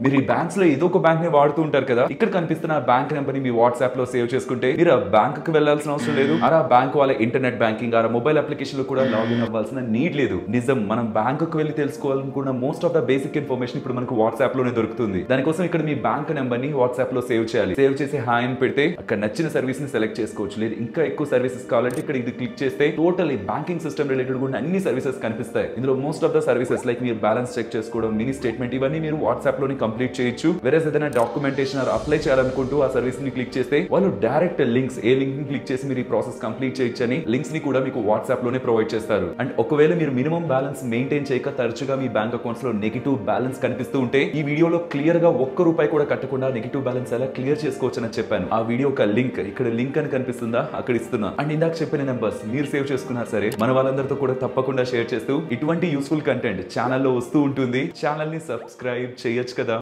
మీరు ఈ బ్యాంక్స్ లో ఏదో ఒక బ్యాంక్ ని వాడుతూ ఉంటారు కదా ఇక్కడ కనిపిస్తున్న బ్యాంక్ నెంబర్ ని మీ వాట్సాప్ లో సేవ్ చేసుకుంటే మీరు ఆ బ్యాంక్ కి వెళ్లాల్సిన అవసరం లేదు ఆ బ్యాంక్ వాళ్ళ ఇంటర్నెట్ బ్యాంకింగ్ ఆ మొబైల్ అప్లికేషన్ లో కూడా లాగిన్ అవ్వాల్సిన నీడ్ లేదు నిజం మనం బ్యాంక్ కు వెళ్ళి తెలుసుకోవాలనుకున్న most of the basic information ఇప్పుడు మనకు వాట్సాప్ లోనే దొరుకుతుంది దానికోసం ఇక్కడ మీ బ్యాంక్ నెంబర్ ని వాట్సాప్ లో సేవ్ చేయాలి సేవ్ చేసి హాయ్ అని పెడితే అక్కడ నచ్చిన సర్వీస్ ని సెలెక్ట్ చేసుకోవచ్చు లేదు ఇంకా ఎక్కువ సర్వీసెస్ కావాలంటే ఇక్కడ ఇది క్లిక్ చేస్తే టోటల్ బ్యాంకింగ్ సిస్టమ్ రిలేటెడ్ కూడా అన్ని సర్వీసెస్ కనిపిస్తాయి ఇందులో most of the services like మీరు బ్యాలెన్స్ చెక్ చేసుకోవడం మినీ స్టేట్మెంట్ ఇవన్నీ మీరు వాట్సాప్ లోని కంప్లీట్ చేయొచ్చు వేరే ఏదైనా డాక్యుమెంటేషన్ ఆర్ అప్లై చేయాలనుకుంటూ ఆ సర్వీస్ ని క్లిక్ చేస్తే వాళ్ళు డైరెక్ట్ లింక్స్ ఏ లింక్ ని క్లిక్ చేసి మీరు ఈ ప్రాసెస్ కంప్లీట్ చేయొచ్చు అని లింక్స్ ని కూడా మీకు వాట్సాప్ లోనే ప్రొవైడ్ చేస్తారు అండ్ ఒకవేళ మీరు మినిమం బ్యాలెన్స్ మెయింటైన్ చేయక తరచుగా మీ బ్యాంక్ అకౌంట్స్ లో నెగిటివ్ బ్యాలెన్స్ కనిపిస్తూ ఉంటే ఈ వీడియోలో క్లియర్ గా ఒక్క రూపాయి కూడా కట్టకుండా నెగిటివ్ బ్యాలెన్స్ ఎలా క్లియర్ చేసుకోవచ్చు అని చెప్పాను ఆ వీడియో ఒక లింక్ ఇక్కడ లింక్ అని కనిపిస్తుందా అక్కడ ఇస్తున్నా అండ్ ఇందాక చెప్పిన నెంబర్స్ మీరు సేవ్ చేసుకున్నారు సరే మన వాళ్ళందరితో కూడా తప్పకుండా షేర్ చేస్తూ ఇటువంటి యూస్ఫుల్ కంటెంట్ ఛానల్లో వస్తూ ఉంటుంది ఛానల్ ని సబ్స్క్రైబ్ చేయొచ్చు కదా